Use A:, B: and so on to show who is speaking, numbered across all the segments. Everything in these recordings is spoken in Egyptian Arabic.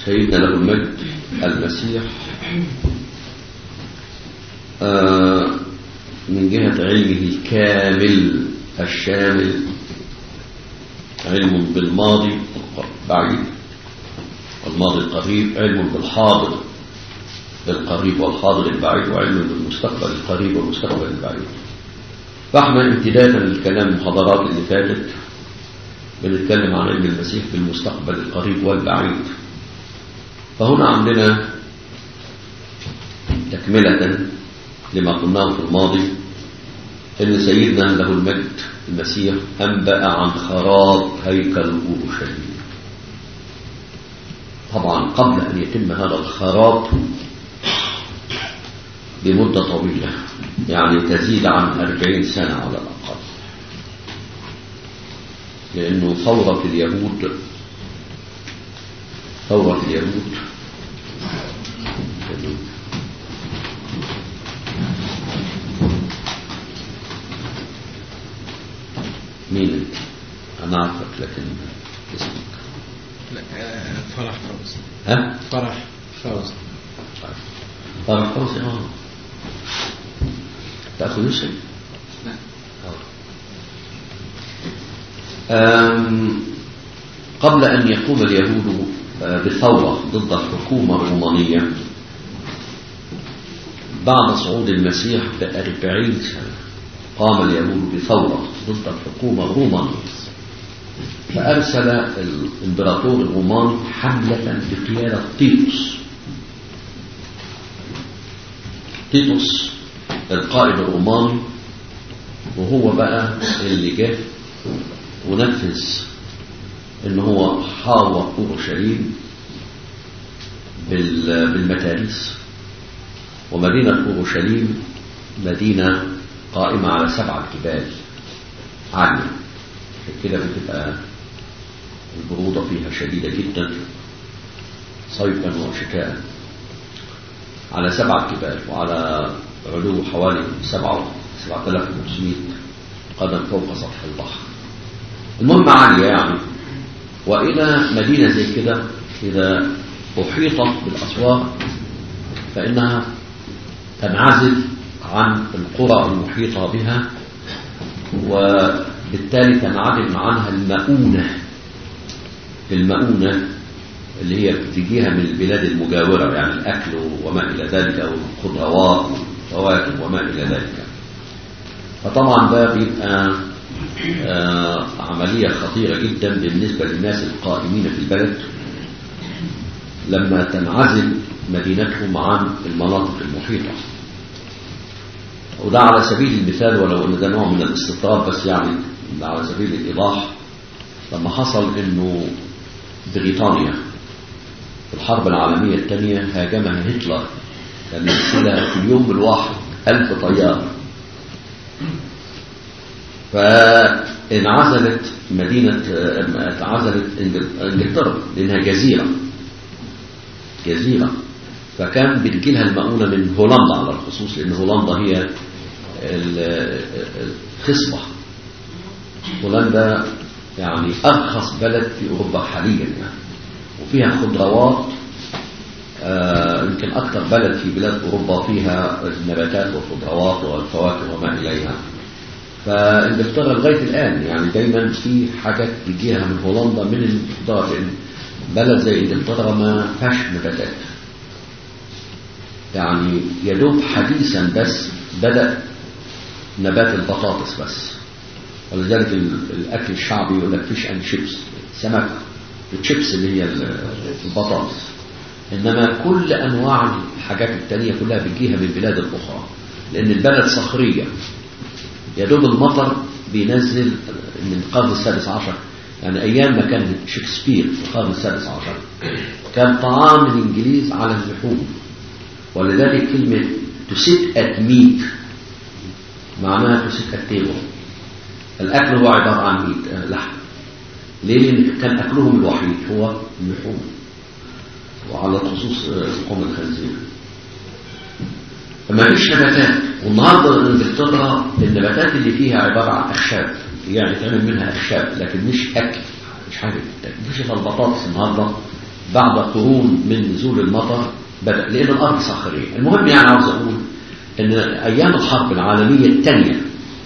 A: سيدنا له المجد المسيح آه من جهة علمه الكامل الشامل علم بالماضي البعيد الماضي القريب علم بالحاضر القريب والحاضر البعيد وعلم بالمستقبل القريب والمستقبل البعيد فاحنا امتدادا للكلام المحاضرات اللي فاتت بنتكلم عن علم المسيح بالمستقبل القريب والبعيد فهنا عندنا تكملة لما قلناه في الماضي ان سيدنا له المجد المسيح انبأ عن خراب هيكل اورشليم طبعا قبل ان يتم هذا الخراب بمدة طويلة يعني تزيد عن أربعين سنة على الأقل لأنه ثورة اليهود ثورة اليهود مين انت؟ أنا عارفك لكن اسمك
B: لا آه، فرح فوزي
A: ها؟
B: فرح فوزي
A: طبعا فوزي اه تأخذ شيء
B: لا
A: أم، قبل أن يقوم اليهود آه، بثورة ضد الحكومة الرومانية بعد صعود المسيح بأربعين سنة قام اليهود بثورة ضد الحكومة الرومانية فأرسل الإمبراطور الروماني حملة بقيادة تيتوس تيتوس القائد الروماني وهو بقى اللي جه ونفذ ان هو حاوط اورشليم بال- بالمتاريس ومدينة اورشليم مدينة قائمة على سبعة جبال عالية عشان كده بتبقى البرودة فيها شديدة جدا صيفا وشتاء على سبعة جبال وعلى علو حوالي سبعة سبعة آلاف وخمسمائة قدم فوق سطح البحر المهم عالية يعني وإلى مدينة زي كده إذا أحيطت بالأسواق فإنها تنعزل عن القرى المحيطة بها وبالتالي تنعدم عنها المؤونة المؤونة اللي هي بتجيها من البلاد المجاورة يعني الأكل وما إلى ذلك أو الخضروات والفواكه وما إلى ذلك فطبعا ده بيبقى آه، عملية خطيرة جدا بالنسبة للناس القائمين في البلد لما تنعزل مدينتهم عن المناطق المحيطة وده على سبيل المثال ولو ان ده نوع من الاستطراد بس يعني ده على سبيل الايضاح لما حصل انه بريطانيا في الحرب العالمية الثانية هاجمها هتلر كان يرسلها في اليوم الواحد ألف طيار فانعزلت مدينة انعزلت إنجل- انجلترا لأنها جزيرة جزيرة فكان بتجيلها المؤونة من هولندا على الخصوص لأن هولندا هي ال- الخصبة هولندا يعني أرخص بلد في أوروبا حاليا يعني وفيها خضروات آه، يمكن أكثر بلد في بلاد أوروبا فيها النباتات والخضروات والفواكه وما إليها فإنجلترا لغاية الآن يعني دايما في حاجات بتجيها من هولندا من الخضار لأن بلد زي إنجلترا ما فيهاش نباتات يعني يدوب حديثا بس بدأ نبات البطاطس بس ولذلك ال- الأكل الشعبي يقول لك فيش أند شيبس سمك الشيبس اللي هي ال- البطاطس إنما كل أنواع الحاجات التانية كلها بتجيها من بلاد الأخرى لأن البلد صخرية يدوب المطر بينزل من القرن السادس عشر يعني أيام ما كان شكسبير في القرن السادس عشر كان طعام الإنجليز على اللحوم ولذلك كلمة to sit at meat معناها to sit at table الأكل هو عبارة عن ميت آه، لحم ليه؟ لأن كان أكلهم الوحيد هو اللحوم وعلى الخصوص آه، لحوم الخنزير فما فيش نباتات والنهارده انجلترا النباتات اللي فيها عبارة عن أخشاب يعني تعمل منها أخشاب لكن مش أكل مش حاجة تتاكل. مفيش إلا البطاطس النهارده بعد قرون من نزول المطر بدأ لأن الأرض صخرية المهم يعني عاوز أقول أن أيام الحرب العالمية الثانية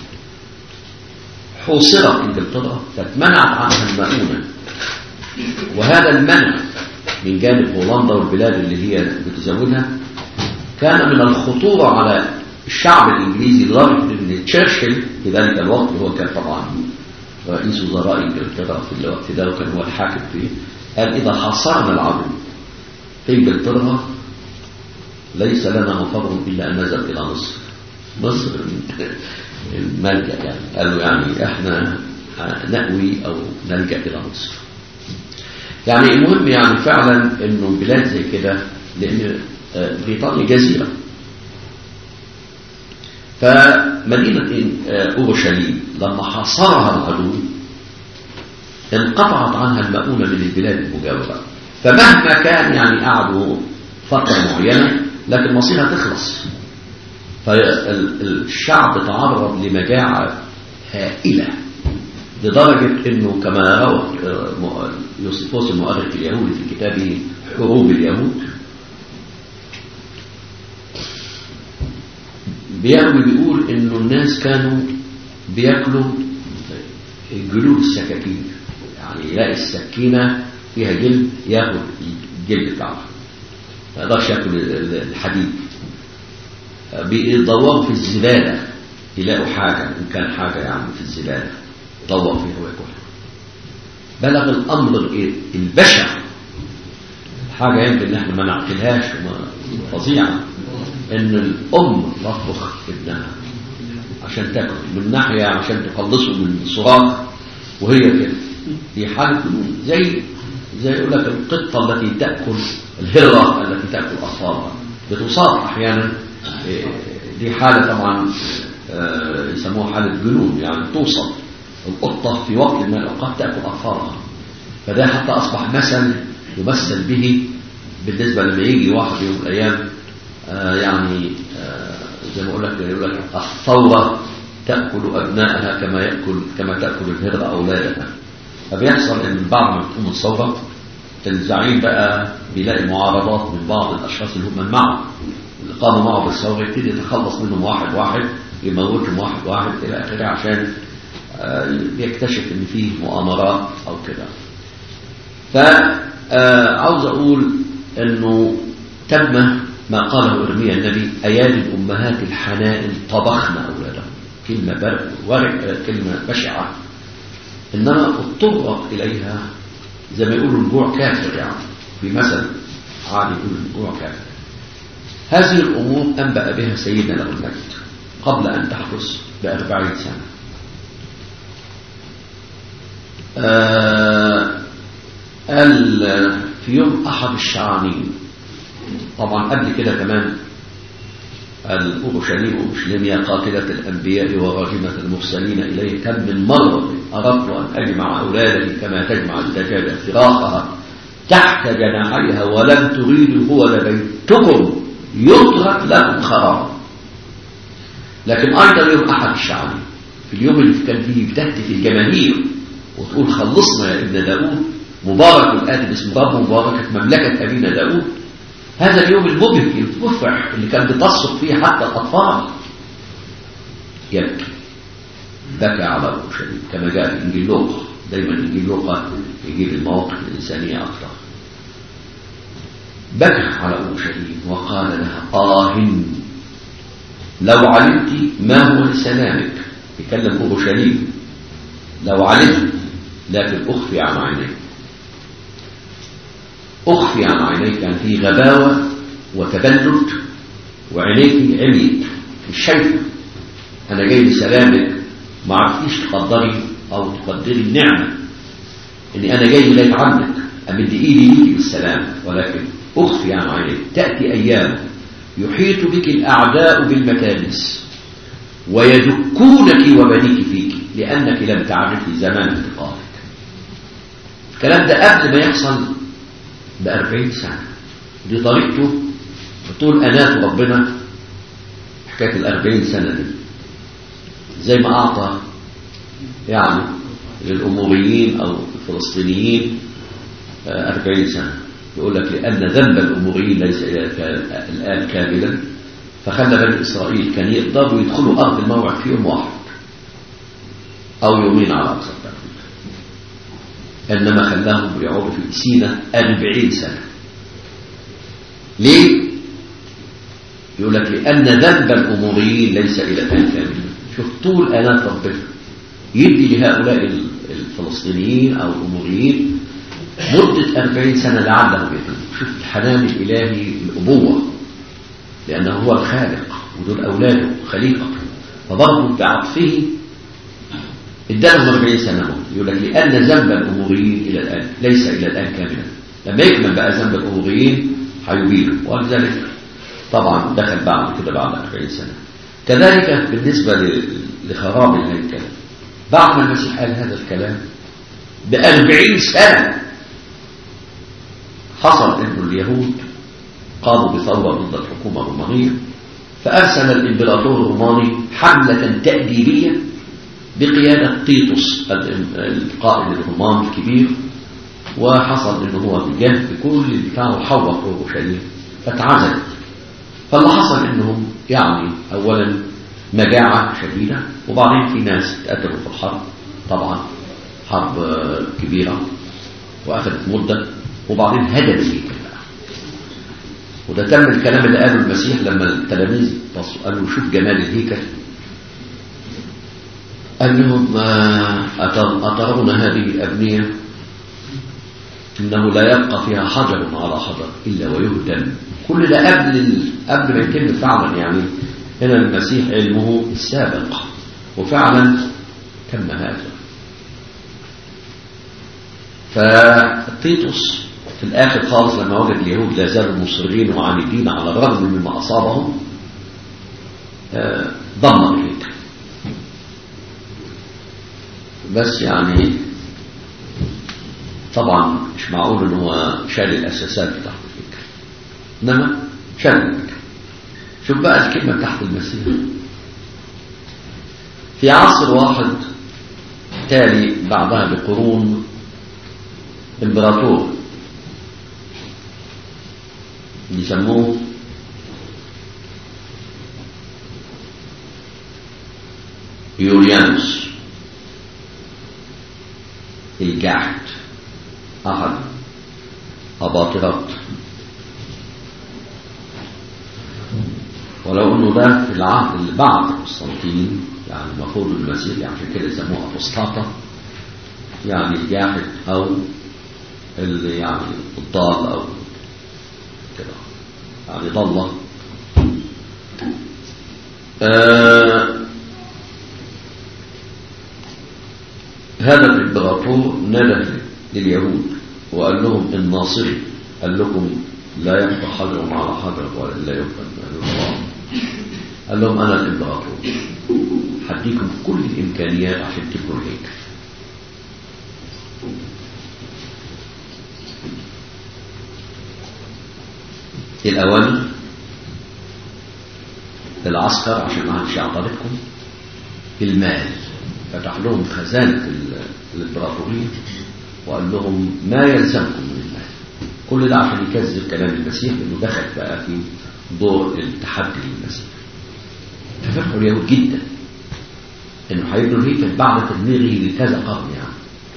A: حوصرت إنجلترا فاتمنعت عنها المؤونة وهذا المنع من جانب هولندا والبلاد اللي هي بتزودها كان من الخطورة على الشعب الإنجليزي لدرجة أن تشرشل في ذلك الوقت هو كان طبعا رئيس وزراء إنجلترا في الوقت ده وكان هو الحاكم فيه قال إذا حاصرنا العدو في إنجلترا ليس لنا مفر إلا أن نذهب إلى مصر مصر الملجأ يعني قالوا يعني احنا نأوي أو نلجأ إلى مصر يعني المهم يعني فعلا انه بلاد زي كده لان بريطانيا جزيره فمدينه اورشليم لما حاصرها العدو انقطعت عنها المؤونه من البلاد المجاوره فمهما كان يعني قعدوا فتره معينه لكن مصيرها تخلص فالشعب تعرض لمجاعه هائله لدرجة أنه كما روى يوسفوس المؤرخ اليهودي في كتابه حروب اليهود بيروي بيقول أنه الناس كانوا بياكلوا جلود السكاكين يعني يلاقي السكينة فيها جلد ياخد الجلد بتاعها ما يقدرش ياكل الحديد بيدوروا في الزبالة يلاقوا حاجة إن كان حاجة يعني في الزبالة يدور فيها وياكلها بلغ الأمر البشع حاجة يمكن ان احنا ما نعقلهاش فظيعة ان الام تطبخ ابنها عشان تاكل من ناحية عشان تخلصه من الصراخ وهي كده دي حالة زي زي يقول لك القطة التي تأكل الهرة التي تأكل أطفالها بتصاب أحيانا دي حالة طبعا يسموها حالة جنون يعني توصل القطة في وقت من الأوقات تأكل أطفالها فده حتى أصبح مثل يمثل به بالنسبة لما يجي واحد يوم من الأيام آه يعني آه زي ما أقول لك يقول لك الثورة تأكل أبنائها كما يأكل كما تأكل الهرة أولادها فبيحصل إن بعد ما تقوم الثورة الزعيم بقى بيلاقي معارضات من بعض الأشخاص اللي هم معه اللي قاموا معه بالثورة يبتدي يتخلص منهم واحد واحد يموتهم واحد واحد إلى آخره عشان بيكتشف ان فيه مؤامرات او كده فعاوز اقول انه تم ما قاله ارميا النبي ايادي الامهات الحنائن طبخن اولادهم كلمه برق ورق كلمه بشعه انما اضطرت اليها زي ما يقولوا الجوع كافر يعني في مثل عادي يقول الجوع كافر هذه الامور انبأ بها سيدنا له المجد قبل ان تحدث بأربعين سنه آه قال في يوم أحد الشعانين طبعا قبل كده كمان قال أورشليم أورشليم يا قاتلة الأنبياء وراجمة المرسلين إليه كم من مرة أردت أن أجمع أولادي كما تجمع الدجاجة فراقها تحت جناحيها ولم تريدوا هو لبيتكم يترك لكم خراب لكن أيضا يوم أحد الشعانين في اليوم اللي كان فيه بتهتف الجماهير وتقول خلصنا يا ابن داود مبارك الآتي باسم رب مباركة مملكة أبينا داود هذا اليوم المبهج المفرح اللي كان بتصرخ فيه حتى الأطفال يبكي بكى على أورشليم كما جاء في إنجيل لوقا دايما إنجيل لوقا يجيب المواقف الإنسانية أكثر بكى على أورشليم وقال لها آه لو علمت ما هو لسلامك يكلم أورشليم لو علمت لكن أخفي عن عينيك أخفي عن عينيك يعني في غباوة وتبلد وعينيك عميت مش شايفة أنا جاي لسلامك ما عرفتيش تقدري أو تقدري النعمة إني أنا جاي إليك عندك أمد إيدي ليكي بالسلام ولكن أخفي عن عينيك تأتي أيام يحيط بك الأعداء بالمكانس ويدكونك وبنيك فيك لأنك لم تعرفي زمان انتقالك الكلام ده قبل ما يحصل بأربعين سنة دي طريقته طول أنات ربنا حكاية الأربعين سنة دي زي ما أعطى يعني للأموريين أو الفلسطينيين أربعين سنة يقول لك لأن ذنب الأموريين ليس الآن كاملا فخلى بني إسرائيل كان يقدروا يدخلوا أرض الموعد في يوم واحد أو يومين على أقصى التقدير إنما خلاهم يقعدوا في سينا أربعين سنة ليه؟ يقول لك لأن ذنب الأموريين ليس إلى الآن كاملا شوف طول آلات ربنا يدي لهؤلاء الفلسطينيين أو الأموريين مدة أربعين سنة لعلهم يتوبوا شوف الحنان الإلهي الأبوة لأنه هو الخالق ودول أولاده خليقته فبرضه بعطفه ادالهم 40 سنة هم يقول لك لأن ذنب الأموريين إلى الآن ليس إلى الآن كاملا لما يكمل بقى ذنب الأموريين هيبيده ولذلك طبعا دخل بعد كده بعد 40 سنة كذلك بالنسبة لخراب الهيكل بعد ما المسيح قال هذا الكلام بأربعين سنة حصل أن اليهود قاموا بثورة ضد الحكومة الرومانية فأرسل الإمبراطور الروماني حملة تأديبية بقيادة تيتوس القائد الروماني الكبير وحصل أنه هو بجهد بكل بتاعه حوط أورشليم فاتعزلت فاللي حصل أنهم يعني أولا مجاعة شديدة وبعدين في ناس اتقتلوا في الحرب طبعا حرب كبيرة وأخذت مدة وبعدين هدم الهيكل وده تم الكلام اللي قاله المسيح لما التلاميذ قالوا شوف جمال الهيكل قال لهم أترون هذه الأبنية إنه لا يبقى فيها حجر على حجر إلا ويهدم كل ده قبل قبل ما يتم فعلا يعني هنا المسيح علمه السابق وفعلا تم هذا فتيتوس في الآخر خالص لما وجد اليهود لا زالوا مصرين وعاندين على الرغم مما أصابهم ضمن الهيكل بس يعني طبعا مش معقول ان هو شال الاساسات بتاعت الهيكل انما شال الهيكل شوف بقى الكلمه تحت المسيح في عصر واحد تالي بعدها بقرون امبراطور بيسموه يوليانوس الجاحد أحد أباطرات ولو أنه ده في العهد اللي بعد قسطنطين يعني المفروض المسيح عشان كده يسموه أبوستاتا يعني الجاحد أو اللي يعني الضال أو كده يعني ضل آه هذا الامبراطور نادى لليهود وقال لهم الناصري قال لكم لا يبقى حجر على حجر ولا لا يبقى قال لهم انا الامبراطور هديكم كل الامكانيات عشان تبنوا الهيكل الاوامر العسكر عشان ما حدش يعترضكم المال فتح لهم خزانة الإمبراطورية وقال لهم ما يلزمكم من المال كل ده عشان يكذب كلام المسيح لأنه دخل بقى في دور التحدي للمسيح ففرحوا اليهود جدا انه هيبنوا الهيكل بعد تدميره لكذا قرن يعني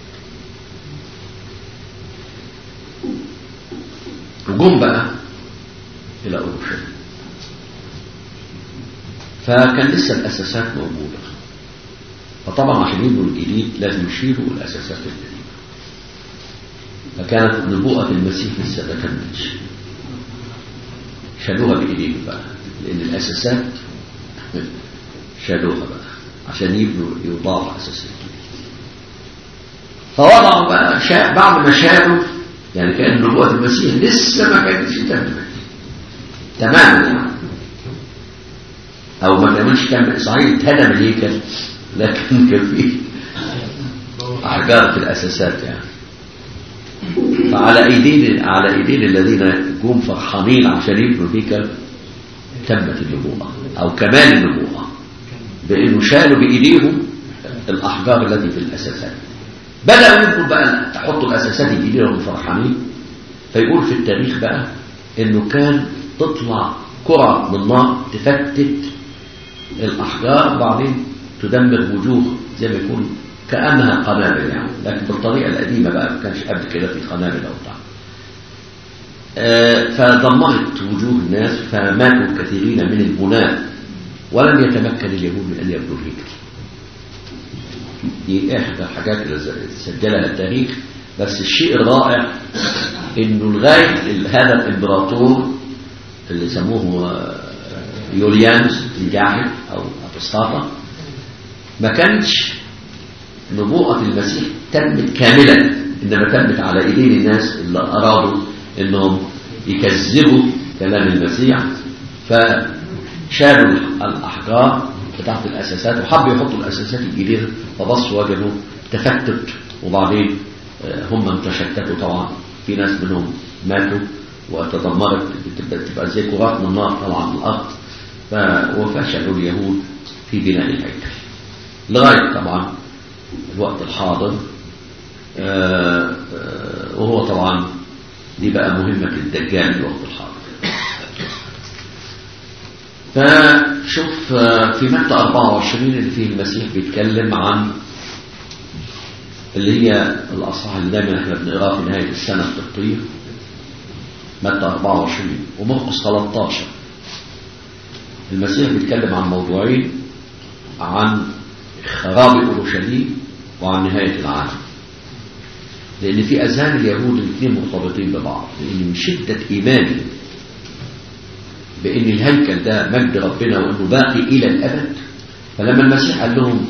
A: وجم بقى الى اورشليم فكان لسه الاساسات موجوده فطبعا عشان يبنوا الجديد لازم يشيلوا الاساسات الجديده فكانت نبوءة المسيح لسه ما تمتش شالوها بإيديهم بقى لأن الأساسات شالوها بقى عشان يبنوا يوضعوا أساسات فوضعوا بقى شا... بعد ما شالوا يعني كان نبوءة المسيح لسه ما كانتش تمت تماما يعني أو ما كانش كان صحيح اتهدم الهيكل لكن كان فيه أحجار في الأساسات يعني فعلى ايدين على ايدين الذين جم فرحانين عشان يبنوا الهيكل تمت النبوءه او كمال النبوءه بانه شالوا بايديهم الاحجار التي في الاساسات بداوا يبقوا بقى تحطوا الاساسات بايديهم فرحانين فيقول في التاريخ بقى انه كان تطلع كرة من نار تفتت الأحجار وبعدين تدمر وجوه زي ما يكون كأنها قنابل يعني لكن بالطريقة القديمة بقى ما كانش قبل كده في قنابل أو بتاع آه، فدمرت وجوه الناس فماتوا كثيرين من البناء ولم يتمكن اليهود من أن يبنوا الهيكل دي إحدى الحاجات اللي سجلها التاريخ بس الشيء الرائع إنه لغاية هذا الإمبراطور اللي سموه آه، يوليانوس الجاحد أو أبسطاطة ما كانش نبوءة المسيح تمت كاملا إنما تمت على إيدين الناس اللي أرادوا إنهم يكذبوا كلام المسيح فشالوا الأحجار بتاعت الأساسات وحبوا يحطوا الأساسات الجديدة فبصوا وجدوا تفتت وبعدين آه، هم تشتتوا طبعا في ناس منهم ماتوا وتدمرت بتبقى تبقى زي كرات من نار طالعه من الأرض ف- وفشلوا اليهود في بناء الهيكل لغاية طبعا الوقت الحاضر آه، آه، وهو طبعا دي بقى مهمة الدجال في الوقت الحاضر فشوف آه، في متى 24 اللي فيه المسيح بيتكلم عن اللي هي الأصحاح اللي دايما احنا بنقراه في نهاية السنة القبطية متى 24 ومرقس 13 المسيح بيتكلم عن موضوعين عن خراب اورشليم وعن نهايه العالم لان في اذهان اليهود الاثنين مرتبطين ببعض لان من شده ايماني بان الهيكل ده مجد ربنا وانه باقي الى الابد فلما المسيح قال لهم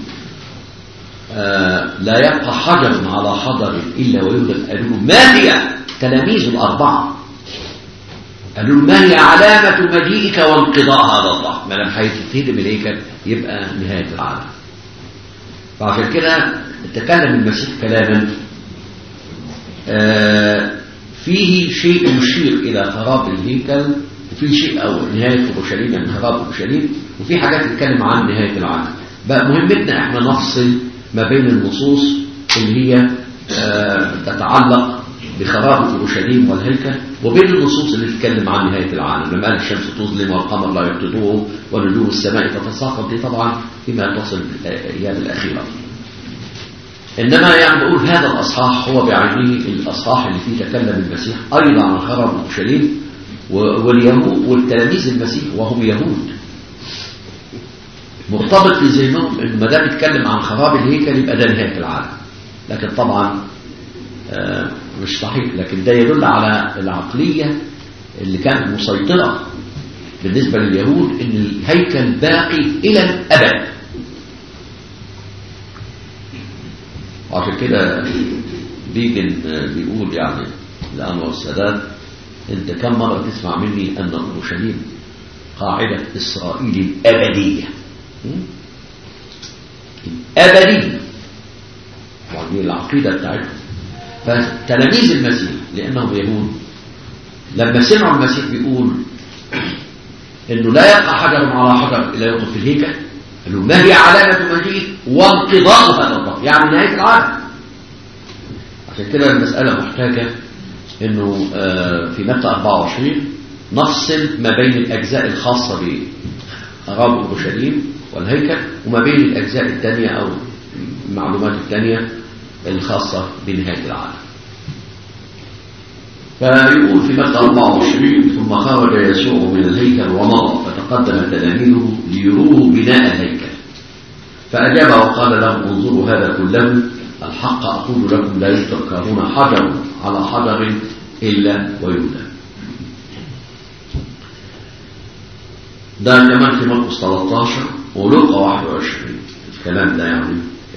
A: آه لا يبقى حجر على حجر الا ويوجد قالوا له ما هي تلاميذ الاربعه قالوا له ما هي علامة مجيئك وانقضاء هذا الله ما لم هيتهدم الهيكل يبقى نهاية العالم فعشان كده تكلم المسيح كلاما آه، فيه شيء يشير إلى خراب الهيكل وفي شيء أو نهاية أورشليم يعني خراب أورشليم وفي حاجات تتكلم عن نهاية العالم بقى مهمتنا احنا نفصل ما بين النصوص اللي هي آه، تتعلق بخراب اورشليم والهيكل وبين النصوص اللي تتكلم عن نهايه العالم لما قال الشمس تظلم والقمر لا يقتضوه ونجوم السماء تتساقط دي طبعا فيما يتصل بالايام الاخيره انما يعني بقول هذا الاصحاح هو بعينه الاصحاح اللي فيه تكلم المسيح ايضا عن خراب اورشليم و- واليهود والتلاميذ المسيح وهم يهود مرتبط في ذهنهم انه ما دام اتكلم عن خراب الهيكل يبقى ده نهايه العالم لكن طبعا آه، مش صحيح لكن ده يدل على العقليه اللي كانت مسيطره بالنسبه لليهود ان الهيكل باقي الى الابد وعشان كده بيجن بيقول يعني لأنور السادات انت كم مرة تسمع مني أن أورشليم قاعدة إسرائيل الأبدية م? الأبدية يعني العقيدة بتاعتهم فتلاميذ المسيح لأنهم يهود لما سمعوا المسيح بيقول انه لا يبقى حجر على حجر الا يوقف في الهيكل قالوا ما هي علامة مجيء وانقضاء هذا الضغط يعني نهاية العالم عشان كده المسألة محتاجة انه آه، في متى 24 نفصل ما بين الاجزاء الخاصة بخراب اورشليم والهيكل وما بين الاجزاء الثانية او المعلومات الثانية الخاصة بنهاية العالم فيقول في متى 24 ثم خرج يسوع من الهيكل ومضى فتقدم تلاميذه ليروه بناء الهيكل فأجاب وقال لهم انظروا هذا كله الحق أقول لكم لا يترك هنا حجر على حجر إلا ويولى ده كمان في مرقس 13 ولوقا 21 الكلام ده يعني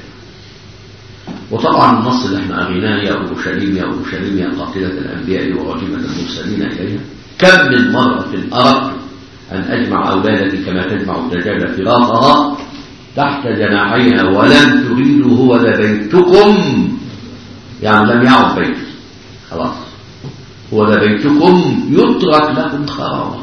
A: وطبعا النص اللي احنا قريناه يا اورشليم يا اورشليم يا قاتله الانبياء ورجمه المرسلين اليها كم من مره اردت ان اجمع اولادك كما تجمع الدجاجه فراقها تحت جناحيها ولم تريدوا هو ذا بيتكم يعني لم يعد بيت خلاص هو ذا بيتكم يترك لكم خرابا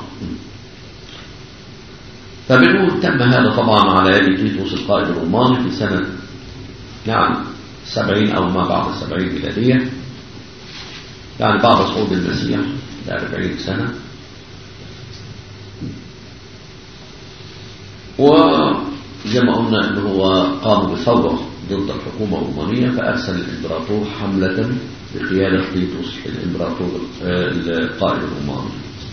A: فبنقول تم هذا طبعا على يد تيتوس القائد الروماني في سنة يعني سبعين أو ما بعد السبعين ميلادية يعني بعد صعود المسيح ل 40 سنة وزي ما قلنا ان هو قام بثورة ضد الحكومة الرومانية فأرسل الإمبراطور حملة بقيادة تيتوس الإمبراطور آه، القائد الروماني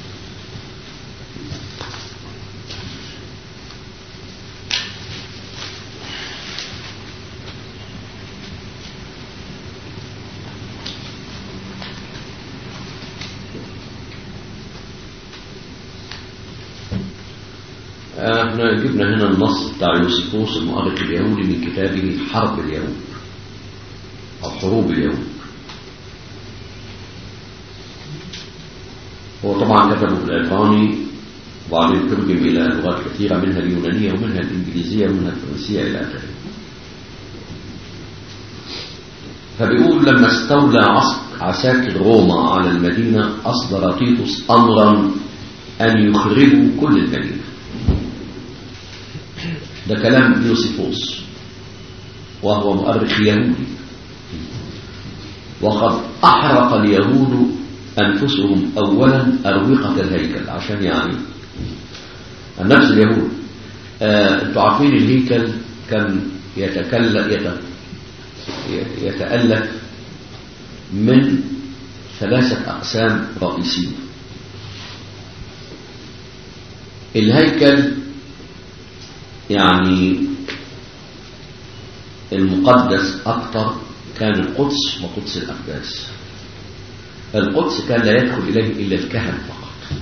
A: احنا جبنا هنا النص بتاع يوسيفوس المؤرخ اليهودي من كتابه حرب اليهود او حروب اليهود هو طبعا كتبه بالعبراني وبعدين ترجم الى لغات كثيره منها اليونانيه ومنها الانجليزيه ومنها الفرنسيه الى اخره فبيقول لما استولى عسك- عساكر روما على المدينه اصدر تيتوس امرا ان يخربوا كل المدينه ده كلام يوسيفوس وهو مؤرخ يهودي وقد أحرق اليهود أنفسهم أولا أروقة الهيكل عشان يعني النفس اليهود آه، انتوا عارفين الهيكل كان يتكلم يت... يتألف من ثلاثة أقسام رئيسية الهيكل يعني المقدس أكثر كان القدس وقدس الأقداس القدس كان لا يدخل إليه إلا الكهنة فقط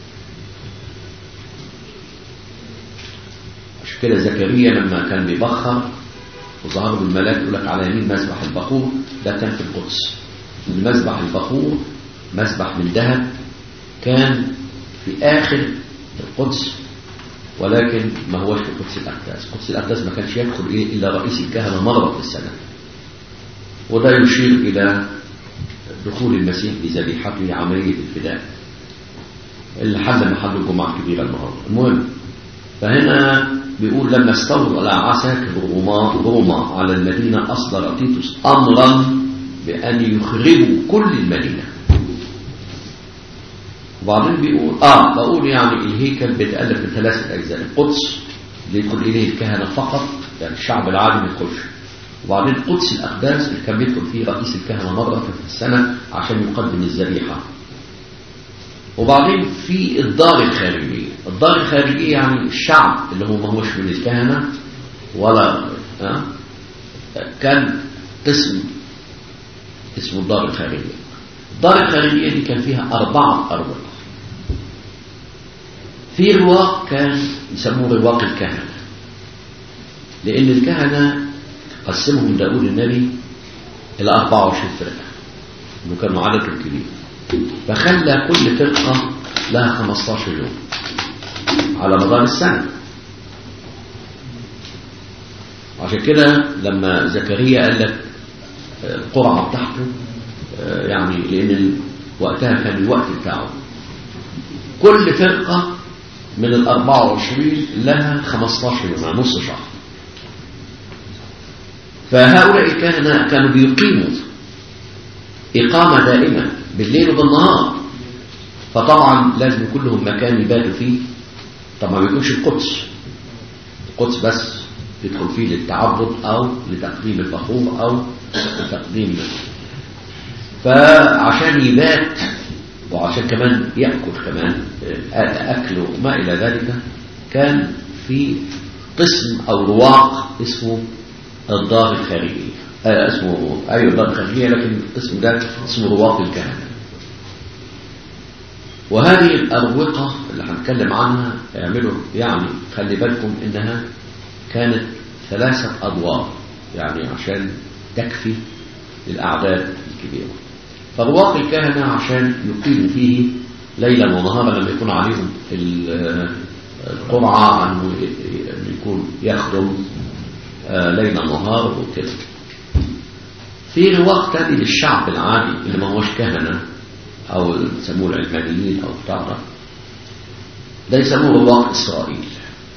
A: عشان كده زكريا لما كان بيبخر وظهر بالملاك يقول لك على يمين مسبح البخور ده كان في القدس المسبح البخور مسبح من ذهب كان في آخر القدس ولكن ما هوش في قدس الأقداس قدس الأقداس ما كانش يدخل إيه إلا رئيس الكهنة مرة في السنة وده يشير إلى دخول المسيح بذبيحته عملية الفداء اللي حل محل الجمعة الكبيرة النهارده المهم فهنا بيقول لما استولى عساكر روما روما على المدينة أصدر تيتوس أمرا بأن يخربوا كل المدينة وبعدين بيقول اه بقول يعني الهيكل بيتألف من ثلاثة أجزاء القدس اللي يدخل إليه الكهنة فقط يعني الشعب العادي ما يدخلش وبعدين قدس الأقداس اللي كان بيدخل فيه رئيس الكهنة مرة في السنة عشان يقدم الذبيحة وبعدين في الدار الخارجية الدار الخارجية يعني الشعب اللي هو ما هوش من الكهنة ولا آه كان قسم اسمه الدار الخارجية الدار الخارجية دي كان فيها أربعة أرواق في رواق كان يسموه رواق الكهنة لأن الكهنة قسمهم داود النبي إلى 24 فرقة إنه كانوا عدد كبير فخلى كل فرقة لها 15 يوم على مدار السنة عشان كده لما زكريا قال لك القرعة بتاعته يعني لأن وقتها كان الوقت بتاعه كل فرقة من ال 24 لها 15 يوم يعني نص شهر فهؤلاء الكهنة كانوا بيقيموا إقامة دائمة بالليل وبالنهار فطبعا لازم يكون لهم مكان يباتوا فيه طبعا ما بيكونش القدس القدس بس يدخل فيه للتعبد أو لتقديم البخور أو لتقديم فعشان يبات وعشان كمان يأكل كمان أكل وما إلى ذلك كان في قسم أو رواق اسمه الدار الخارجية آه اسمه أيوة الدار الخارجية لكن القسم ده اسمه رواق الكهنة وهذه الأروقة اللي هنتكلم عنها يعملوا يعني خلي بالكم إنها كانت ثلاثة أدوار يعني عشان تكفي للأعداد الكبيرة فرواق الكهنة عشان يقيموا فيه ليلا ونهارا لما يكون عليهم القرعة أنه يكون يخدم ليلا نهار وكده في رواق تاني للشعب العادي اللي ما هوش كهنة أو يسموه العلمانيين أو بتاع ده ده يسموه رواق إسرائيل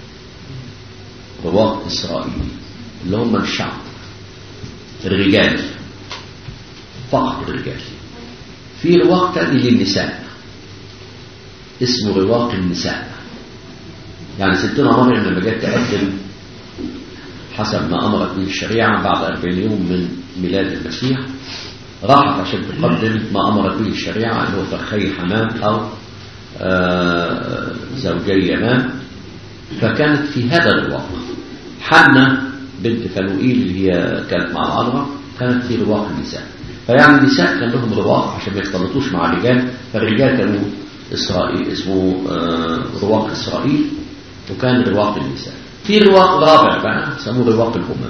A: رواق إسرائيل اللي هم الشعب الرجال فقط الرجال في رواق تاني للنساء اسمه رواق النساء يعني ستنا مريم لما جت تقدم حسب ما أمرت به الشريعة بعد 40 يوم من ميلاد المسيح راحت عشان تقدم ما أمرت به الشريعة اللي هو فرخي حمام أو آه زوجي يمام فكانت في هذا الرواق حنة بنت فنوئيل اللي هي كانت مع العذراء كانت في رواق النساء فيعني النساء كان لهم رواق عشان ما يختلطوش مع الرجال فالرجال كانوا إسرائيل اسمه آه رواق إسرائيل وكان رواق النساء في رواق رابع بقى سموه رواق الأمم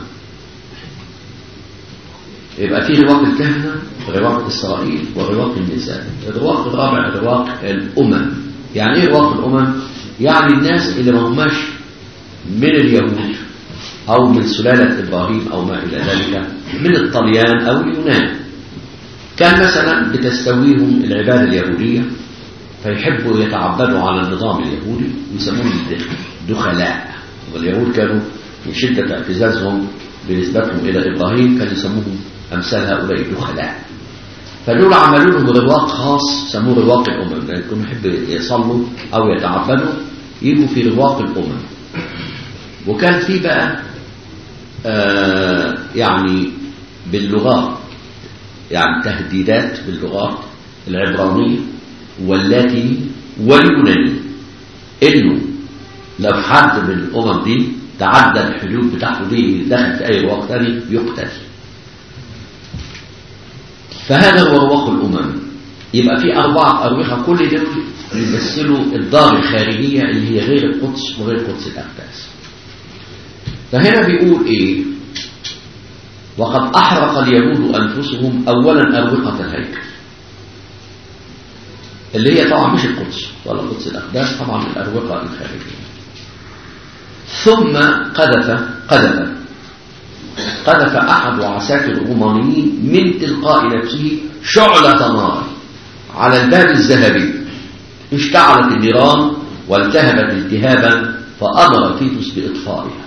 A: يبقى في رواق الكهنة رواق إسرائيل ورواق النساء الرواق الرابع رواق الأمم يعني ايه رواق الأمم يعني الناس اللي ما هماش من اليهود أو من سلالة إبراهيم أو ما إلى ذلك من الطليان أو اليونان كان مثلا بتستويهم العبادة اليهودية فيحبوا يتعبدوا على النظام اليهودي ويسموهم دخلاء واليهود كانوا من شدة اعتزازهم بنسبتهم إلى إبراهيم كانوا يسموهم أمثال هؤلاء الدخلاء فدول عملوا لهم رواق خاص سموه رواق الأمم لأن كانوا يحبوا يصلوا أو يتعبدوا يجوا في رواق الأمم وكان في بقى آه يعني باللغات يعني تهديدات باللغات العبرانية واللاتيني واليوناني انه لو حد من الامم دي تعدى الحدود بتاعته دي دخل في اي رواق تاني يقتل فهذا هو رواق الامم يبقى في اربعه اروقه كل دول يمثلوا الدار الخارجيه اللي هي غير القدس وغير قدس الاقداس فهنا بيقول ايه وقد احرق اليهود انفسهم اولا اروقه الهيكل اللي هي طبعا مش القدس ولا قدس الأقداس طبعا الأروقة الخارجية ثم قذف قذف قذف أحد عساكر الرومانيين من تلقاء نفسه شعلة نار على الباب الذهبي اشتعلت النيران والتهبت التهابا فأمر تيتوس بإطفائها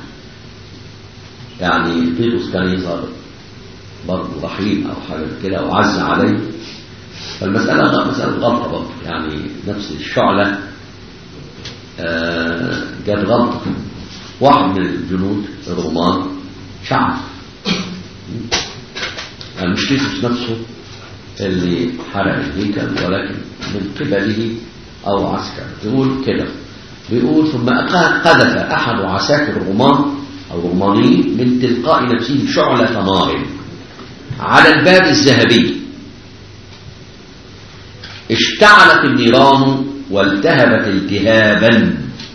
A: يعني تيتوس كان يظهر برضه رحيم أو حاجة كده وعز عليه فالمسألة مسألة غلطة برضه يعني نفس الشعلة آه جت غلطة واحد من الجنود الرومان شعب يعني مش تيتوس نفسه اللي حرق الهيكل ولكن من قبله أو عسكر يقول كده بيقول ثم قذف أحد عساكر الرومان أو الرومانيين من تلقاء نفسه شعلة نار على الباب الذهبي اشتعلت النيران والتهبت التهابا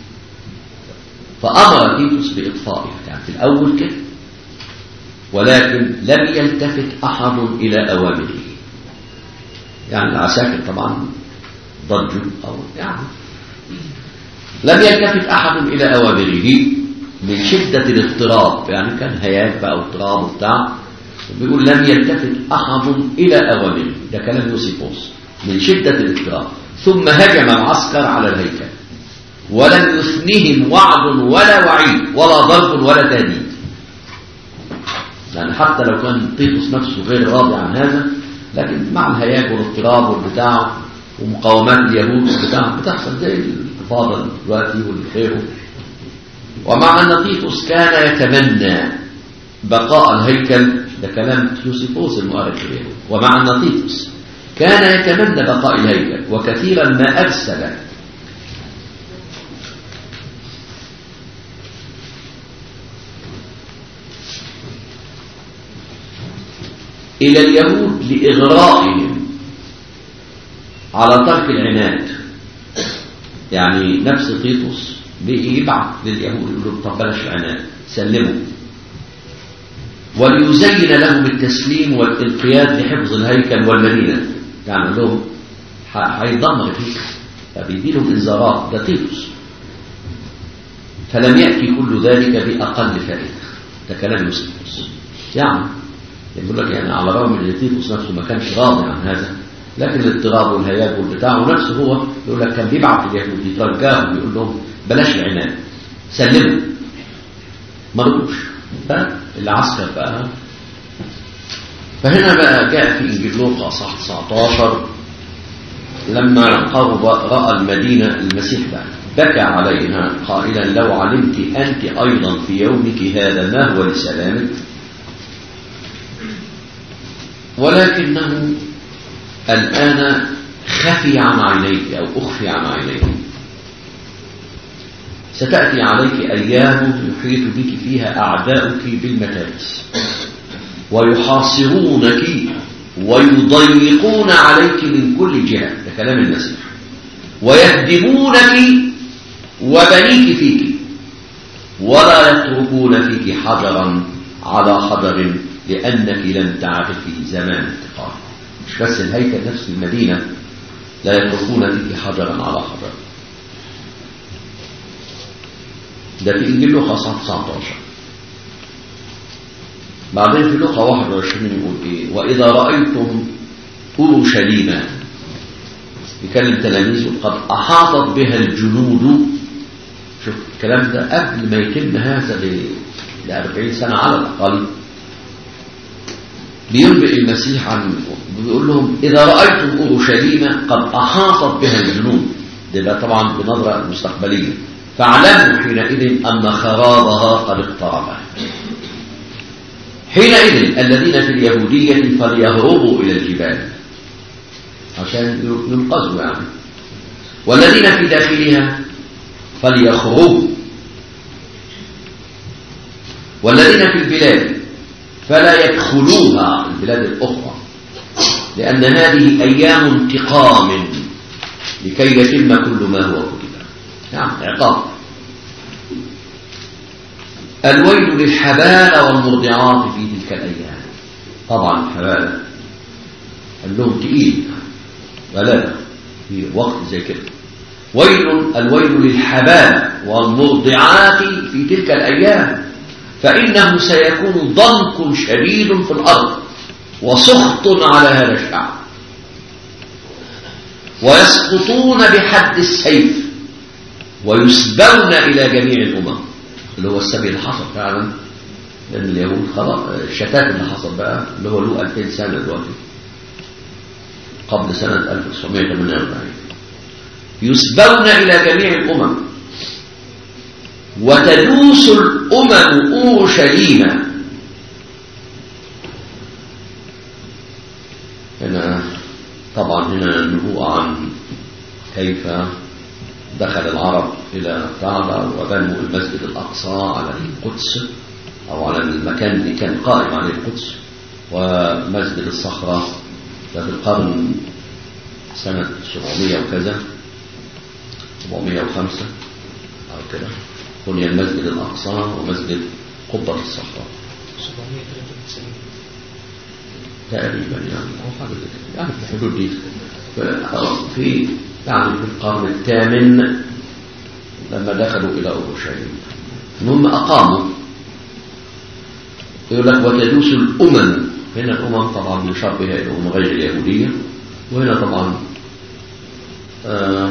A: فأمر تيتوس بإطفائها يعني في الأول كده ولكن لم يلتفت أحد إلى أوامره يعني العساكر طبعا ضجوا أو يعني لم يلتفت أحد إلى أوامره من شدة الاضطراب يعني كان هياج بقى واضطراب وبتاع بيقول لم يلتفت أحد إلى أوامره ده كلام يوسيفوس من شدة الاضطراب ثم هجم العسكر على الهيكل ولم يثنهم وعد ولا وعيد ولا ضرب ولا تهديد يعني حتى لو كان تيتوس نفسه غير راضي عن هذا لكن مع الهياج والاضطراب والبتاع ومقاومات اليهود والبتاع بتحصل زي الانتفاضه دلوقتي والخير ومع ان تيتوس كان يتمنى بقاء الهيكل ده كلام يوسيفوس المؤرخ اليهود ومع ان تيتوس كان يتمنى بقاء الهيكل وكثيرا ما ارسل إلى اليهود لإغرائهم على ترك العناد يعني نفس تيتوس يبعث لليهود يقول لهم طب بلاش العناد سلموا وليزين لهم التسليم والانقياد لحفظ الهيكل والمدينة يعني لهم هيدمر الهيكل فبيدي لهم انذارات ده تيتوس فلم يأتي كل ذلك بأقل فائدة ده كلام يوسفوس يعني يقول لك يعني على الرغم ان تيتوس نفسه ما كانش راضي عن هذا لكن الاضطراب والهياج والبتاع ونفسه هو يقول لك كان بيبعت اليهود يترجاهم يقول لهم بلاش العناد سلموا ما رضوش العسكر بقى فهنا بقى جاء في انجيل لوقا صح 19 لما قرب رأى المدينة المسيح بقى بكى عليها قائلا لو علمت أنت أيضا في يومك هذا ما هو لسلامك ولكنه الآن خفي عن عينيك أو أخفي عن عينيك ستأتي عليك أيام يحيط بك فيها أعداؤك بالمتارس ويحاصرونك ويضيقون عليك من كل جهة ده كلام المسيح ويهدمونك وبنيك فيك ولا يتركون فيك حجرا على حجر لأنك لم تعرفي زمان انتقال مش بس الهيكل نفس المدينة لا يتركون فيك حجرا على حجر ده في إنجيل لوقا 19 بعدين في لوقا 21 يقول إيه وإذا رأيتم أورشليم يكلم تلاميذه قد أحاطت بها الجنود شوف الكلام ده قبل ما يتم هذا ل 40 سنة على الأقل بينبئ المسيح عن بيقول لهم إذا رأيتم أورشليم قد أحاطت بها الجنود ده طبعا بنظرة مستقبلية فاعلموا حينئذ أن خرابها قد اقترب حينئذ الذين في اليهودية فليهربوا إلى الجبال عشان ينقذوا يعني والذين في داخلها فليخرجوا والذين في البلاد فلا يدخلوها البلاد الأخرى لأن هذه أيام انتقام لكي يتم كل ما هو كتب نعم عقاب الويل للحبال والمرضعات في تلك الأيام طبعا الحبال قال لهم تقيل بلاغ في وقت زي كده ويل الويل للحبال والمرضعات في تلك الأيام فإنه سيكون ضنك شديد في الأرض وسخط على هذا الشعب ويسقطون بحد السيف ويسبون إلى جميع الأمم اللي هو السبي اللي حصل فعلا لأن اليهود خلاص الشتات اللي حصل بقى اللي هو له 2000 سنة دلوقتي قبل سنة 1948 يسبون إلى جميع الأمم وتدوس الأمم أورشليم هنا طبعا هنا نبوء عن كيف دخل العرب إلى الكعبة وبنوا المسجد الأقصى على القدس أو على المكان اللي كان قائم عليه القدس ومسجد الصخرة ده في القرن سنة 700 وكذا 705 أو كده بني المسجد الأقصى ومسجد قبة الصخرة
B: 793
A: تقريبا يعني أو حاجة زي كده يعني في الحدود دي في يعني في القرن الثامن لما دخلوا إلى أورشليم المهم أقاموا يقول لك وتدوس الأمم هنا الأمم طبعا يشار بها إلى الأمم غير اليهودية وهنا طبعا آه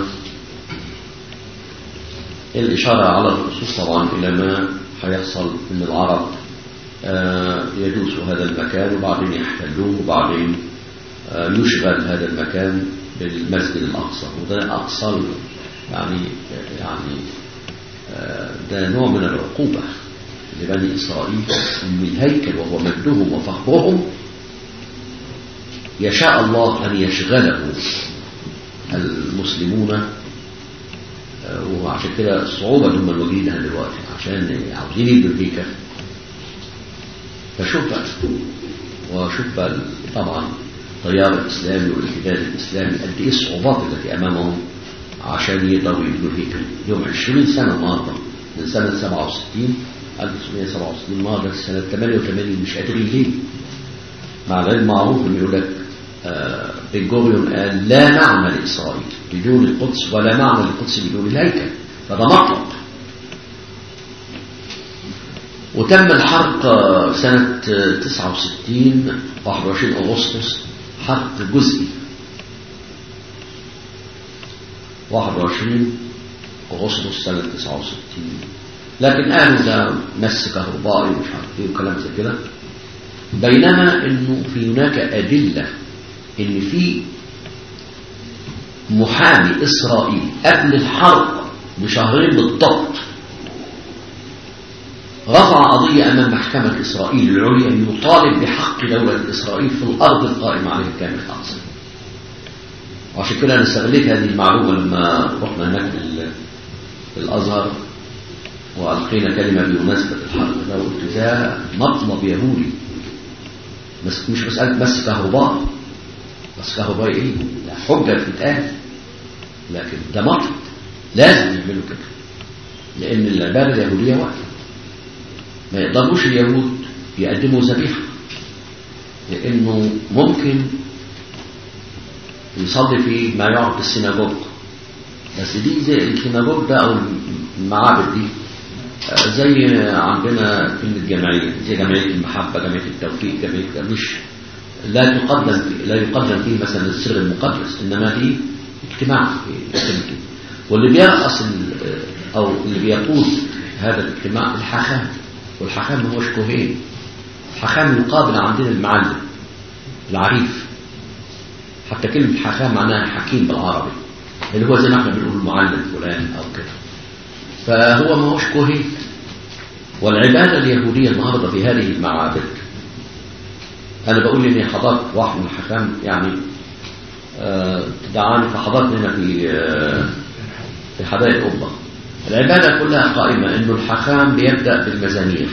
A: الإشارة على الخصوص طبعا إلى ما هيحصل إن العرب آه يدوسوا هذا المكان وبعدين يحتلوه وبعدين آه يشغل هذا المكان بالمسجد الأقصى وده أقصى يعني يعني آه ده نوع من العقوبة لبني إسرائيل من الهيكل وهو مجدهم وفخرهم يشاء الله أن يشغله المسلمون وعشان كده الصعوبة اللي هم الواجهينها دلوقتي عشان عاوزين يبنوا الهيكل فشوف بقى وشوف بقى طبعا التيار الإسلامي والاهتداد الإسلامي قد إيه الصعوبات التي أمامهم عشان يقدروا يبنوا الهيكل يوم 20 سنة النهارده من سنة 67 1967 النهارده سنة 88 مش قادرين ليه؟ مع العلم معروف إنه يقول لك آه بن جوريون قال لا معنى لإسرائيل بدون القدس ولا معنى للقدس بدون الهيكل فده مطلق وتم الحرق سنة 69 21 أغسطس حرق جزئي 21 أغسطس سنة 69 لكن قالوا ده مس كهربائي ومش عارف ايه وكلام زي كده بينما انه في هناك ادله ان في محامي إسرائيل قبل الحرب بشهرين بالضبط رفع قضية أمام محكمة إسرائيل العليا يطالب بحق دولة إسرائيل في الأرض القائمة عليها كامل خاصة وعشان كده أنا استغليت هذه المعلومة لما رحنا هناك في الأزهر وألقينا كلمة بمناسبة الحرب ده قلت ده مطلب يهودي بس مش مسألة بس كهرباء بس كهرباء إيه؟ لا حجة بتتقال لكن ده مطلب لازم يعملوا كده لأن العبادة اليهودية واقفة ما يقدروش اليهود يقدموا ذبيحة لأنه ممكن يصلي في ما يعرف بالسيناجوج بس دي زي السيناجوج ده أو المعابد دي زي عندنا كلمة جمعية زي جمعية المحبة جمعية التوفيق جمعية مش لا يقدم لا يقدم فيه مثلا السر المقدس إنما دي اجتماع واللي بيرأس أو اللي بيقود هذا الاجتماع الحاخام والحاخام ما هوش كوهين الحاخام يقابل عندنا المعلم العريف حتى كلمة حاخام معناها حكيم بالعربي اللي هو زي ما احنا بنقول المعلم فلان أو كده فهو ما هوش كوهين والعبادة اليهودية النهاردة في هذه المعابد أنا بقول إني حضرت واحد من الحكام يعني آه دعاني فحضرت هنا في آه في حدائق أوروبا العبادة كلها قائمة إنه الحكام بيبدأ بالمزامير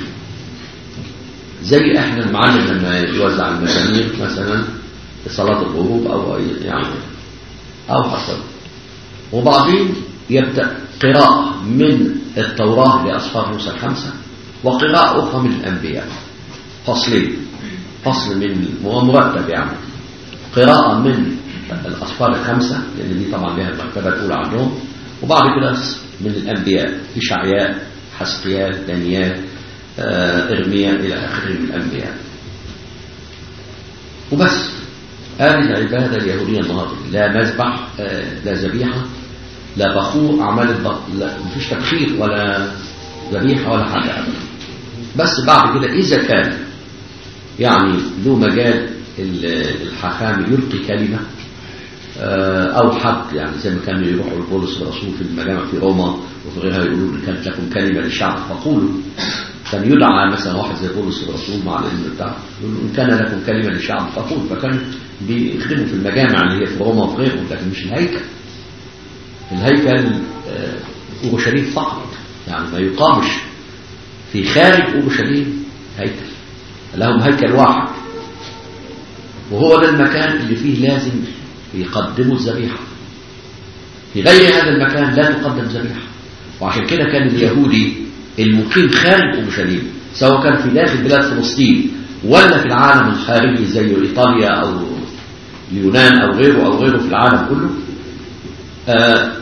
A: زي إحنا المعلم لما يوزع المزامير مثلا في صلاة الغروب أو يعني أو حسب وبعدين يبدأ قراءة من التوراة لأصفار موسى الخمسة وقراءة أخرى من الأنبياء فصلين فصل من مرتب يعني قراءة من الأصفار الخمسة لأن دي طبعا لها المرتبة الأولى عندهم وبعد كده من الأنبياء إشعياء حسقيال دانيال آه إرميا إلى آخره من الأنبياء وبس هذه العبادة اليهودية النهاردة لا مذبح آه لا ذبيحة لا بخور أعمال البخور لا مفيش تبخير ولا ذبيحة ولا حاجة أبدا بس بعد كده إذا كان يعني له مجال الحكام يلقي كلمة أو حد يعني زي ما كانوا يروحوا لبولس الرسول في المجامع في روما وفي غيرها يقولوا كانت لكم كلمة للشعب فقولوا كان يدعى مثلا واحد زي بولس الرسول مع العلم بتاعه يقول إن كان لكم كلمة للشعب فقول فكان بيخدموا في المجامع اللي هي في روما وفي غيرهم لكن مش الهيكل الهيكل أورشليم فقط يعني ما يقامش في خارج أورشليم هيكل لهم هيكل واحد وهو ده المكان اللي فيه لازم يقدموا الذبيحة في غير هذا المكان لا تقدم ذبيحة وعشان كده كان اليهودي المقيم خارج أورشليم سواء كان في داخل بلاد فلسطين ولا في العالم الخارجي زي إيطاليا أو اليونان أو غيره أو غيره في العالم كله آه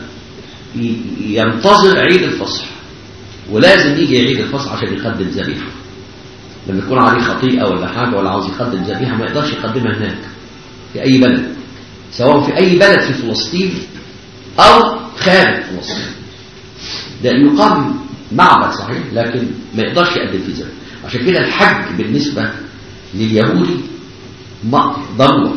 A: ينتظر عيد الفصح ولازم يجي عيد الفصح عشان يقدم ذبيحة لما يكون عليه خطيئة ولا حاجة ولا عاوز يقدم ذبيحة ما يقدرش يقدمها هناك في أي بلد سواء في أي بلد في فلسطين أو خارج فلسطين ده يقام معبد صحيح لكن ما يقدرش يقدم فيه ذبيحة عشان كده الحج بالنسبة لليهودي ضرورة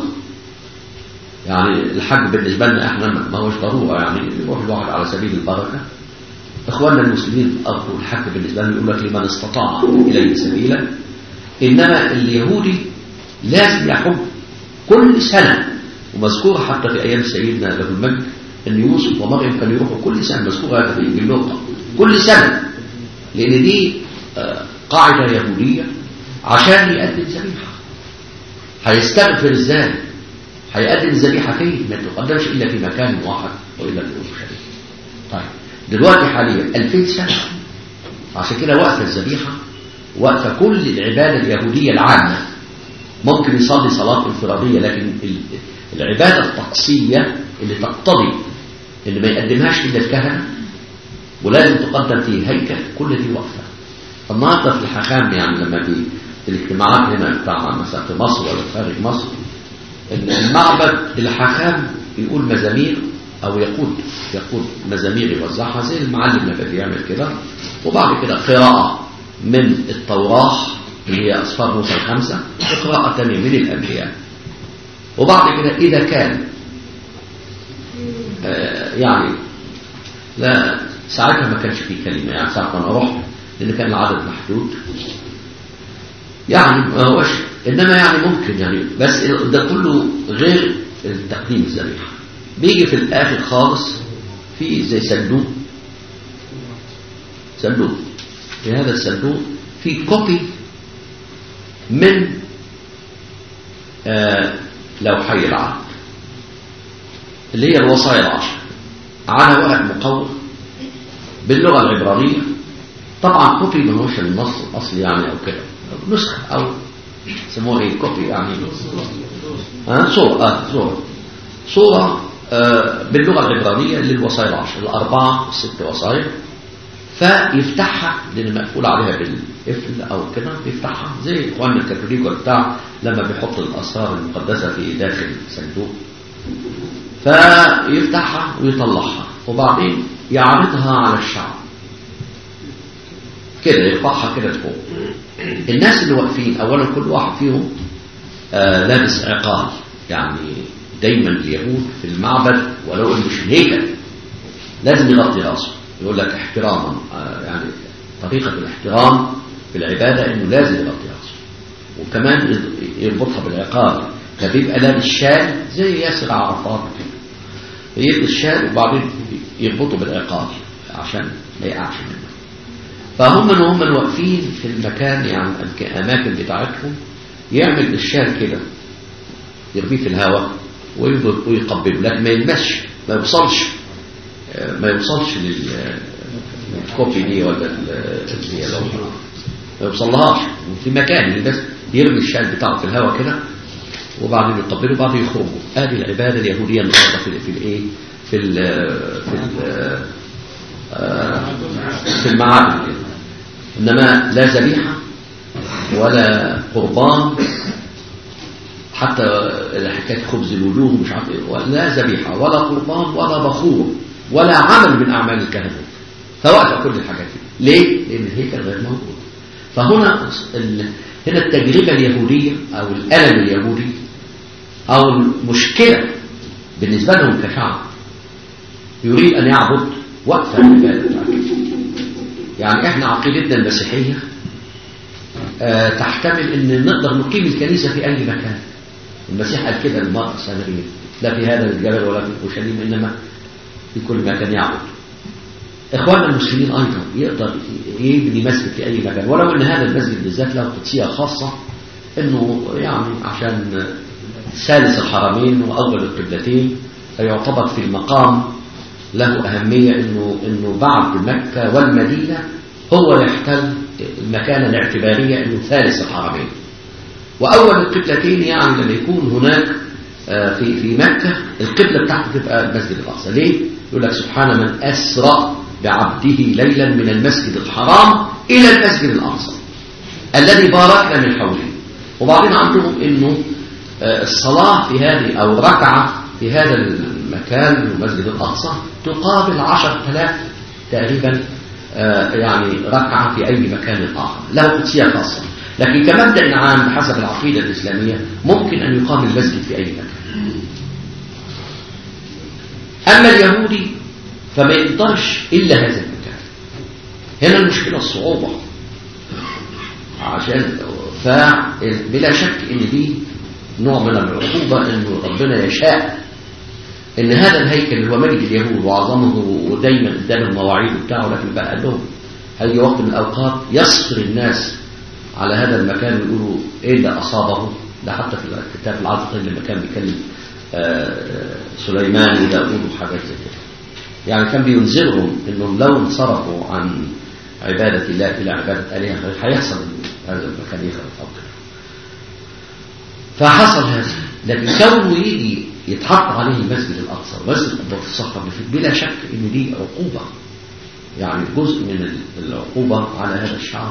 A: يعني الحج بالنسبة لنا احنا ما هوش ضرورة يعني يروح الواحد على سبيل البركة اخواننا المسلمين في الارض والحج بالنسبة لهم يقول لك لمن استطاع اليه سبيلا انما اليهودي لازم يحج كل سنة ومذكور حتى في ايام سيدنا له المجد ان يوسف ومريم كانوا يروحوا كل سنة مذكور هذا في انجيل لوقا كل سنة لان دي قاعدة يهودية عشان يقدم ذبيحة هيستغفر ازاي هيقدم الذبيحه فين؟ ما تقدمش الا في مكان واحد والا في اورشليم. طيب دلوقتي حاليا 2000 سنه عشان كده واقفه الذبيحه واقفه كل العباده اليهوديه العامه ممكن يصلي صلاه انفراديه لكن العباده الطقسيه اللي تقتضي اللي ما يقدمهاش الا الكهنه ولازم تقدم في هيكل كل دي واقفه. النهارده في الحكام يعني لما في الاجتماعات هنا بتاع مثلا في مصر ولا خارج مصر المعبد الحكام يقول مزامير او يقول يقول مزامير يوزعها زي المعلم لما بيعمل كده وبعد كده قراءة من التوراة اللي هي أصفار موسى الخمسة وقراءة تانية من الأنبياء وبعد كده إذا كان آه، يعني لا ساعتها ما كانش في كلمة يعني ساعة ما أنا رحت لأن كان العدد محدود يعني ما هوش إنما يعني ممكن يعني بس ده كله غير التقديم الذبيحة بيجي في الآخر خالص في زي صندوق صندوق في هذا الصندوق في كوبي من آه لوحي العهد اللي هي الوصايا العشر على ورق مقوى باللغة العبرانية طبعا كوبي ما هوش النص الأصلي يعني أو كده نسخة أو يسموها ايه كوبي يعني ها صورة آه صورة صورة آه باللغة العبرانية للوصايا العشر الأربعة الست وصايا فيفتحها لان مقفول عليها بالقفل او كده بيفتحها زي اخواننا الكاثوليك ولا بتاع لما بيحط الاسرار المقدسه في داخل صندوق فيفتحها ويطلعها وبعدين يعرضها على الشعب كده يرفعها كده لفوق الناس اللي واقفين اولا كل واحد فيهم آه لابس عقال يعني دايما اليهود في المعبد ولو انه مش الهيكل لازم يغطي راسه يقول لك احتراما آه يعني طريقة الاحترام في العبادة انه لازم يغطي راسه وكمان يربطها بالعقال فبيبقى لابس شال زي ياسر عرفات كده يلبس شال وبعدين يربطه بالعقال عشان ما يقعش منه فهم ان هم واقفين في المكان يعني الاماكن بتاعتهم يعمل بالشال كده يرميه في الهواء ويقبله لكن ما يلمسش ما يوصلش ما يوصلش للكوبي دي ولا اللي هي لو ما يوصلهاش في مكان بس يرمي الشال بتاعه في الهواء كده وبعدين يقبله وبعدين يخرجوا ادي العباده اليهوديه النهارده في في الايه في ال في ال في المعابد انما لا ذبيحه ولا قربان حتى حكايه خبز الوجوه مش عارف ايه لا ذبيحه ولا قربان ولا بخور ولا عمل من أعمال الكهنة فوقف كل الحاجات دي ليه؟ لأن الهيكل غير موجود فهنا ال... هنا التجربة اليهودية أو الألم اليهودي أو المشكلة بالنسبة لهم كشعب يريد أن يعبد وقف العبادة يعني احنا عقيدتنا المسيحية آه تحتمل ان نقدر نقيم الكنيسة في أي مكان المسيح قال كده للمرأة السامرية لا في هذا الجبل ولا في اورشليم انما في كل مكان يعبد اخواننا المسلمين ايضا يقدر يبني مسجد في اي مكان ولو ان هذا المسجد بالذات له قدسيه خاصه انه يعني عشان ثالث الحرمين واول القبلتين فيعتبر في المقام له اهميه انه انه بعد مكه والمدينه هو يحتل المكانه الاعتباريه انه ثالث الحرمين واول القبلتين يعني لما يكون هناك في في مكه القبله بتاعته تبقى المسجد الاقصى ليه يقول لك سبحان من أسرى بعبده ليلا من المسجد الحرام إلى المسجد الأقصى الذي باركنا من حوله وبعدين عندهم أنه الصلاة في هذه أو ركعة في هذا المكان المسجد الأقصى تقابل عشر تلاف تقريبا يعني ركعة في أي مكان آخر له قدسية خاصة لكن كمبدأ عام بحسب العقيدة الإسلامية ممكن أن يقام المسجد في أي مكان أما اليهودي فما يقدرش إلا هذا المكان هنا المشكلة الصعوبة عشان فبلا شك إن دي نوع من العقوبة إنه ربنا يشاء إن هذا الهيكل اللي هو مجد اليهود وعظمه ودايما ادانا المواعيد بتاعه لكن بقى قال لهم هيجي وقت من الأوقات يصفر الناس على هذا المكان ويقولوا إيه اللي أصابه ده حتى في الكتاب العاطفي لما كان بيتكلم سليمان وداود وحاجات زي كده يعني كان بينذرهم انهم لو انصرفوا عن عبادة الله إلى عبادة آلهة هيحصل هذا المكان يخرب أو كده فحصل هذا لكن كونه يجي يتحط عليه المسجد الأقصى ومسجد الأقصى الصخرة بلا شك إن دي عقوبة يعني جزء من العقوبة على هذا الشعب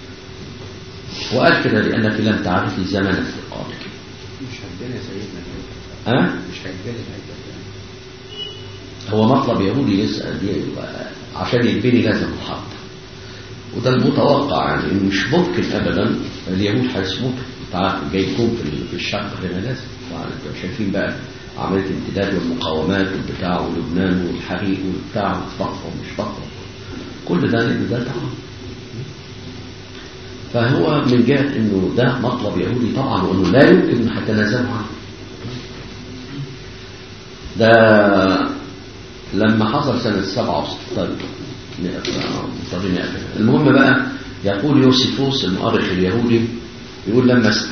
A: وقال كده لأنك لم تعرفي زمن افتقارك
C: مش هتجاني يا سيدنا
A: أه؟
C: مش هتجاني
A: هو مطلب يهودي يسأل عشان يتبني لازم محط وده المتوقع يعني إن مش ممكن ابدا اليهود هيصمتوا تعال جايكم في الشعب هنا لازم شايفين بقى عملية الامتداد والمقاومات والبتاع ولبنان والحريق والبتاع والفقر ومش فقر كل ده لأن ده تعب فهو من جهة انه ده مطلب يهودي طبعا وانه لا يمكن ان هيتنازلوا عنه ده لما حصل سنة 67 مضطرين يقفل. المهم بقى يقول يوسيفوس المؤرخ اليهودي يقول لما است...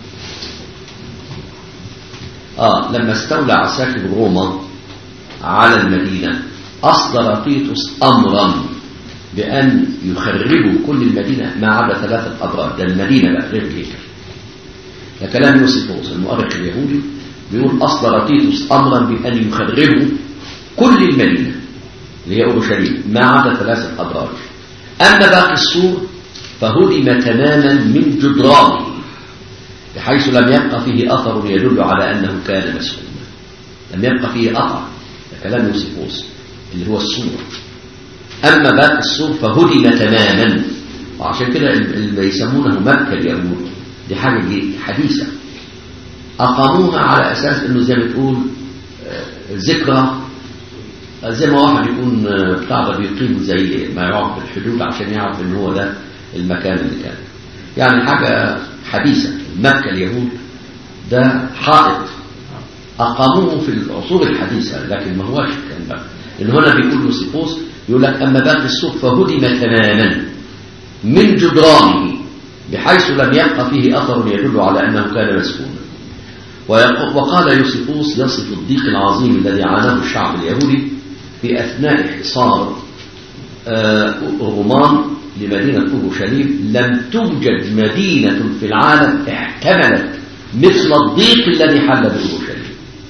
A: آه لما استولى عساكر روما على المدينة أصدر تيتوس أمرا بأن يخربوا كل المدينة ما عدا ثلاثة أبراج ده المدينة بقى غير الهيكل ده كلام يوسيفوس المؤرخ اليهودي بيقول أصدر تيتوس أمرا بأن يخربوا كل المدينة اللي هي أورشليم ما عدا ثلاثة أبراج أما باقي السور فهدم تماما من جدرانه بحيث لم يبقى فيه أثر يدل على أنه كان مسكونا لم يبقى فيه أثر ده كلام يوسيفوس اللي هو السور أما باقي السور فهدم تماما وعشان كده اللي يسمونه مكة اليهود دي حاجة دي حديثة أقاموها على أساس أنه زي ما تقول ذكرى زي ما واحد يكون بتاع ده بيقيم زي ما يعرف الحدود عشان يعرف ان هو ده المكان اللي كان يعني حاجة حديثة مكة اليهود ده حائط أقاموه في العصور الحديثة لكن ما هوش كان بقى إن هنا بيقول يوسيفوس يقول لك أما باقي السوق فهدم تماما من جدرانه بحيث لم يبقى فيه أثر يدل على أنه كان مسكونا وقال يوسيفوس يصف الضيق العظيم الذي عاناه الشعب اليهودي في أثناء حصار الرومان لمدينة أورشليم لم توجد مدينة في العالم احتملت مثل الضيق الذي حل بأورشليم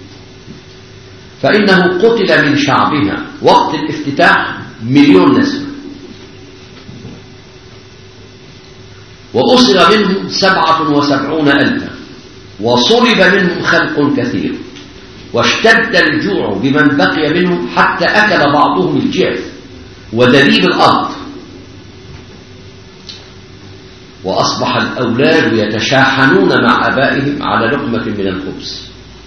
A: فإنه قتل من شعبها وقت الافتتاح مليون نسمة وأسر منهم سبعة وسبعون ألفا وصلب منهم خلق كثير واشتد الجوع بمن بقي منهم حتى أكل بعضهم الجعف ودبيب الأرض وأصبح الأولاد يتشاحنون مع أبائهم على لقمة من الخبز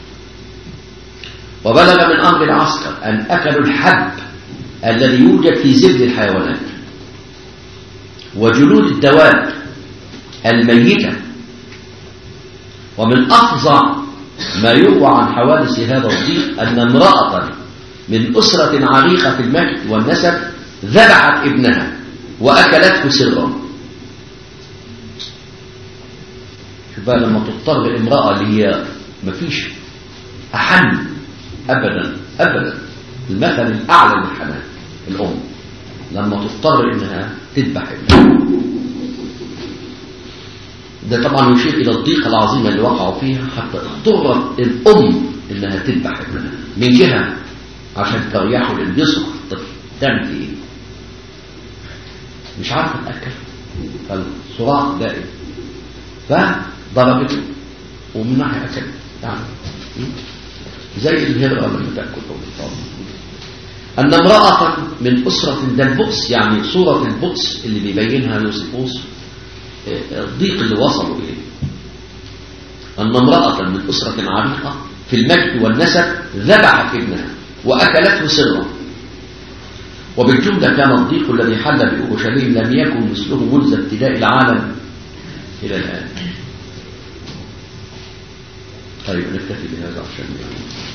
A: وبلغ من أمر العسكر أن أكلوا الحب الذي يوجد في زبد الحيوانات وجلود الدواب الميتة ومن أفظع ما يروى عن حوادث هذا الضيق أن امرأة من أسرة عريقة في المجد والنسب ذبحت ابنها وأكلته سرا شوف بقى لما تضطر امرأة اللي هي مفيش أحن أبدا أبدا المثل الأعلى للحنان الأم لما تضطر إنها تذبح ابنها ده طبعا يشير إلى الضيقة العظيمة اللي وقعوا فيها حتى اضطرت الأم إنها تذبح ابنها من جهة عشان تريحه لأن يصرخ الطفل تعمل إيه؟ مش عارفة تأكل فالصراع دائم فضربته ومن ناحية أكل يعني زي الهرة لما تأكل أن امرأة من أسرة ده البؤس يعني صورة البؤس اللي بيبينها يوسفوس الضيق اللي وصلوا إليه أن امرأة من أسرة عريقة في المجد والنسب ذبحت ابنها وأكلته سرا وبالجملة كان الضيق الذي حل بأورشليم لم يكن مثله منذ ابتداء العالم إلى الآن طيب نكتفي بهذا عشان يعني